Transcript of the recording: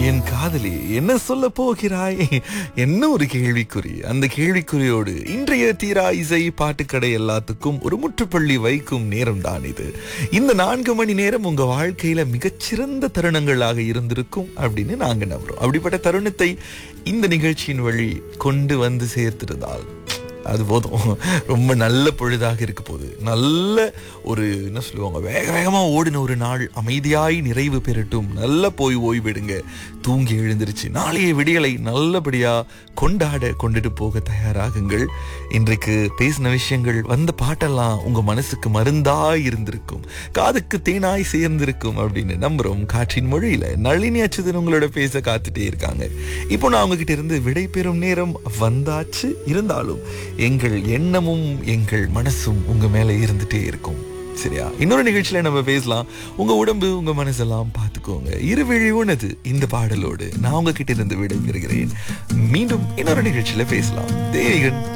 என் காதலி என்ன சொல்ல போகிறாய் என்ன ஒரு கேள்விக்குறி அந்த கேள்விக்குறியோடு இன்றைய தீரா இசை பாட்டுக்கடை எல்லாத்துக்கும் ஒரு முற்றுப்புள்ளி வைக்கும் நேரம் தான் இது இந்த நான்கு மணி நேரம் உங்க வாழ்க்கையில மிகச்சிறந்த தருணங்களாக இருந்திருக்கும் அப்படின்னு நாங்க நம்புறோம் அப்படிப்பட்ட தருணத்தை இந்த நிகழ்ச்சியின் வழி கொண்டு வந்து சேர்த்திருந்தால் அது போதும் ரொம்ப நல்ல பொழுதாக இருக்க போகுது நல்ல ஒரு என்ன சொல்லுவாங்க வேக வேகமாக ஓடின ஒரு நாள் அமைதியாய் நிறைவு பெறட்டும் நல்லா போய் ஓய்வெடுங்க தூங்கி எழுந்திருச்சு நாளைய விடியலை நல்லபடியாக கொண்டாட கொண்டுட்டு போக தயாராகுங்கள் இன்றைக்கு பேசின விஷயங்கள் வந்த பாட்டெல்லாம் உங்கள் மனசுக்கு மருந்தாய் இருந்திருக்கும் காதுக்கு தேனாய் சேர்ந்திருக்கும் அப்படின்னு நம்புறோம் காற்றின் மொழியில நளினி அச்சுதன் உங்களோட பேச காத்துட்டே இருக்காங்க இப்போ நான் உங்ககிட்ட இருந்து விடை பெறும் நேரம் வந்தாச்சு இருந்தாலும் எங்கள் எண்ணமும் எங்கள் மனசும் உங்க மேல இருந்துட்டே இருக்கும் சரியா இன்னொரு நிகழ்ச்சியில நம்ம பேசலாம் உங்க உடம்பு உங்க மனசெல்லாம் பார்த்துக்கோங்க இருவிழி உணது இந்த பாடலோடு நான் உங்ககிட்ட இருந்து விடை பெறுகிறேன் மீண்டும் இன்னொரு நிகழ்ச்சியில பேசலாம் தேவிகன்